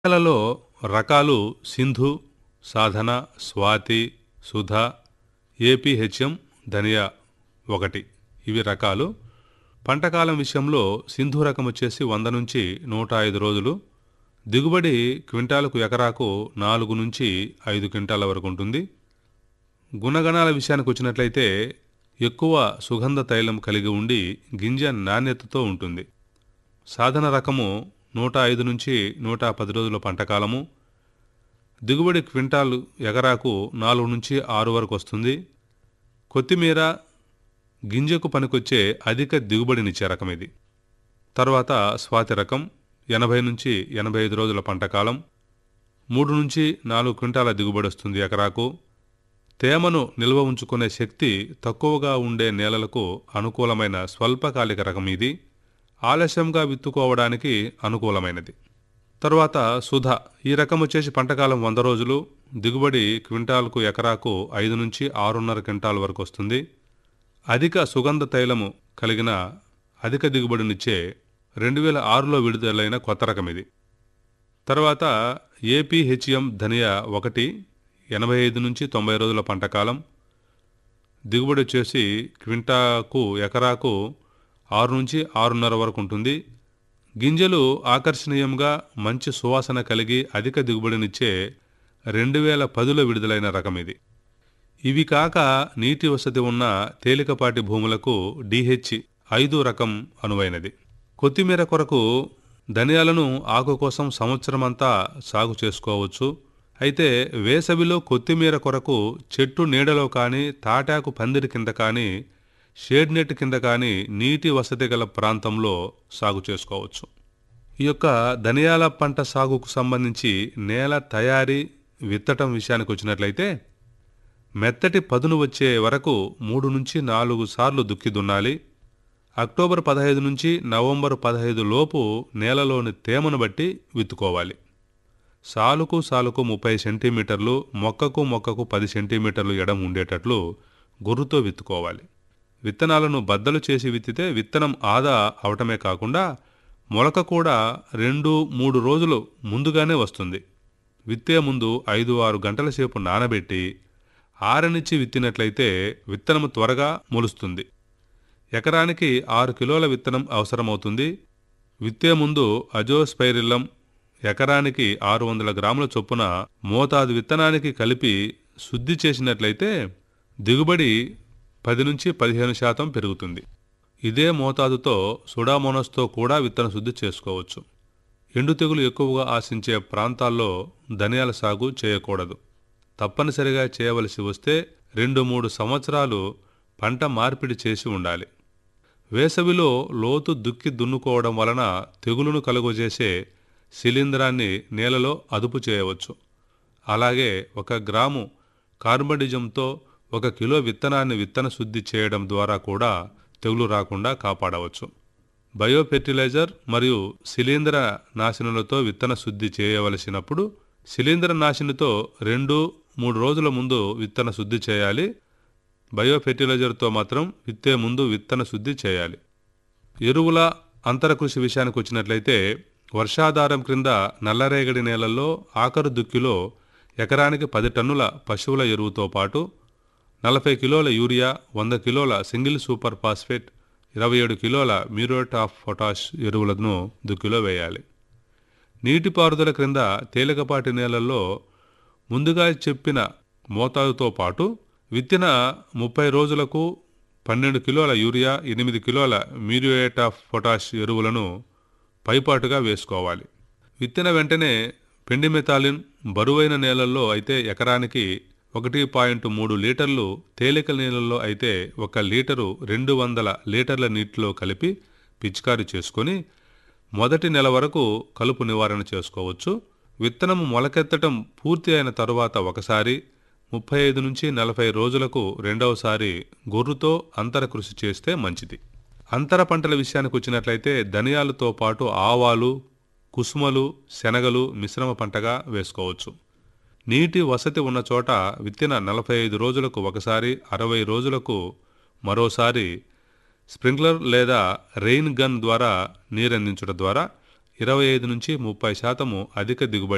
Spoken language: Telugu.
లలో రకాలు సింధు సాధన స్వాతి సుధ ఏపీహెచ్ఎం ధనియా ఒకటి ఇవి రకాలు పంటకాలం విషయంలో సింధు రకం వచ్చేసి వంద నుంచి నూట ఐదు రోజులు దిగుబడి క్వింటాలకు ఎకరాకు నాలుగు నుంచి ఐదు క్వింటాల వరకు ఉంటుంది గుణగణాల విషయానికి వచ్చినట్లయితే ఎక్కువ సుగంధ తైలం కలిగి ఉండి గింజ నాణ్యతతో ఉంటుంది సాధన రకము నూట ఐదు నుంచి నూట పది రోజుల పంటకాలము దిగుబడి క్వింటాలు ఎకరాకు నాలుగు నుంచి ఆరు వరకు వస్తుంది కొత్తిమీర గింజకు పనికొచ్చే అధిక దిగుబడినిచ్చే రకం ఇది తర్వాత స్వాతి రకం ఎనభై నుంచి ఎనభై ఐదు రోజుల పంటకాలం మూడు నుంచి నాలుగు క్వింటాల దిగుబడి వస్తుంది ఎకరాకు తేమను నిల్వ ఉంచుకునే శక్తి తక్కువగా ఉండే నేలలకు అనుకూలమైన స్వల్పకాలిక రకం ఇది ఆలస్యంగా విత్తుకోవడానికి అనుకూలమైనది తర్వాత సుధ ఈ రకం వచ్చేసి పంటకాలం వంద రోజులు దిగుబడి క్వింటాల్కు ఎకరాకు ఐదు నుంచి ఆరున్నర క్వింటాల్ వరకు వస్తుంది అధిక సుగంధ తైలము కలిగిన అధిక దిగుబడినిచ్చే రెండు వేల ఆరులో విడుదలైన కొత్త రకం ఇది తర్వాత ఏపీహెచ్ఎం ధనియా ఒకటి ఎనభై ఐదు నుంచి తొంభై రోజుల పంటకాలం దిగుబడి వచ్చేసి క్వింటాకు ఎకరాకు ఆరు నుంచి ఆరున్నర వరకు ఉంటుంది గింజలు ఆకర్షణీయంగా మంచి సువాసన కలిగి అధిక దిగుబడినిచ్చే రెండు వేల పదిలో విడుదలైన రకం ఇది ఇవి కాక నీటి వసతి ఉన్న తేలికపాటి భూములకు డిహెచ్ ఐదు రకం అనువైనది కొత్తిమీర కొరకు ధనియాలను ఆకు కోసం సంవత్సరమంతా సాగు చేసుకోవచ్చు అయితే వేసవిలో కొత్తిమీర కొరకు చెట్టు నీడలో కానీ తాటాకు పందిరి కింద కానీ షేడ్ నెట్ కింద కానీ నీటి వసతి గల ప్రాంతంలో సాగు చేసుకోవచ్చు ఈ యొక్క ధనియాల పంట సాగుకు సంబంధించి నేల తయారీ విత్తటం విషయానికి వచ్చినట్లయితే మెత్తటి పదును వచ్చే వరకు మూడు నుంచి నాలుగు సార్లు దుక్కి దున్నాలి అక్టోబర్ పదహైదు నుంచి నవంబర్ పదహైదు లోపు నేలలోని తేమను బట్టి విత్తుకోవాలి సాలుకు సాలుకు ముప్పై సెంటీమీటర్లు మొక్కకు మొక్కకు పది సెంటీమీటర్లు ఎడం ఉండేటట్లు గుర్రుతో విత్తుకోవాలి విత్తనాలను బద్దలు చేసి విత్తితే విత్తనం ఆదా అవటమే కాకుండా మొలక కూడా రెండు మూడు రోజులు ముందుగానే వస్తుంది విత్తే ముందు ఐదు ఆరు గంటల సేపు నానబెట్టి ఆరనిచ్చి విత్తినట్లయితే విత్తనం త్వరగా మొలుస్తుంది ఎకరానికి ఆరు కిలోల విత్తనం అవసరమవుతుంది విత్తే ముందు అజోస్పైరిల్లం ఎకరానికి ఆరు వందల గ్రాముల చొప్పున మోతాదు విత్తనానికి కలిపి శుద్ధి చేసినట్లయితే దిగుబడి పది నుంచి పదిహేను శాతం పెరుగుతుంది ఇదే మోతాదుతో సుడామోనస్తో కూడా విత్తన శుద్ధి చేసుకోవచ్చు ఎండు తెగులు ఎక్కువగా ఆశించే ప్రాంతాల్లో ధనియాల సాగు చేయకూడదు తప్పనిసరిగా చేయవలసి వస్తే రెండు మూడు సంవత్సరాలు పంట మార్పిడి చేసి ఉండాలి వేసవిలో లోతు దుక్కి దున్నుకోవడం వలన తెగులును కలుగజేసే శిలీంధ్రాన్ని నేలలో అదుపు చేయవచ్చు అలాగే ఒక గ్రాము కార్బడిజంతో ఒక కిలో విత్తనాన్ని విత్తన శుద్ధి చేయడం ద్వారా కూడా తెగులు రాకుండా కాపాడవచ్చు బయో ఫెర్టిలైజర్ మరియు శిలీంద్ర నాశనులతో విత్తన శుద్ధి చేయవలసినప్పుడు శిలీంద్ర నాశినితో రెండు మూడు రోజుల ముందు విత్తన శుద్ధి చేయాలి బయో ఫెర్టిలైజర్తో మాత్రం విత్తే ముందు విత్తన శుద్ధి చేయాలి ఎరువుల అంతరకృషి విషయానికి వచ్చినట్లయితే వర్షాధారం క్రింద నల్లరేగడి నేలల్లో ఆఖరు దుక్కిలో ఎకరానికి పది టన్నుల పశువుల ఎరువుతో పాటు నలభై కిలోల యూరియా వంద కిలోల సింగిల్ సూపర్ ఫాస్ఫేట్ ఇరవై ఏడు కిలోల మ్యూరేట్ ఆఫ్ పొటాష్ ఎరువులను దుక్కిలో వేయాలి నీటిపారుదల క్రింద తేలికపాటి నేలల్లో ముందుగా చెప్పిన మోతాదుతో పాటు విత్తిన ముప్పై రోజులకు పన్నెండు కిలోల యూరియా ఎనిమిది కిలోల మ్యూరియేట్ ఆఫ్ పొటాష్ ఎరువులను పైపాటుగా వేసుకోవాలి విత్తిన వెంటనే పెండిమెతాలిన్ బరువైన నేలల్లో అయితే ఎకరానికి ఒకటి పాయింట్ మూడు లీటర్లు తేలిక నీళ్ళల్లో అయితే ఒక లీటరు రెండు వందల లీటర్ల నీటిలో కలిపి పిచికారీ చేసుకొని మొదటి నెల వరకు కలుపు నివారణ చేసుకోవచ్చు విత్తనం మొలకెత్తటం పూర్తి అయిన తరువాత ఒకసారి ముప్పై ఐదు నుంచి నలభై రోజులకు రెండవసారి గొర్రుతో అంతర కృషి చేస్తే మంచిది అంతర పంటల విషయానికి వచ్చినట్లయితే ధనియాలతో పాటు ఆవాలు కుసుమలు శనగలు మిశ్రమ పంటగా వేసుకోవచ్చు నీటి వసతి ఉన్న చోట విత్తిన నలభై ఐదు రోజులకు ఒకసారి అరవై రోజులకు మరోసారి స్ప్రింక్లర్ లేదా రెయిన్ గన్ ద్వారా నీరందించడం ద్వారా ఇరవై ఐదు నుంచి ముప్పై శాతము అధిక దిగుబడి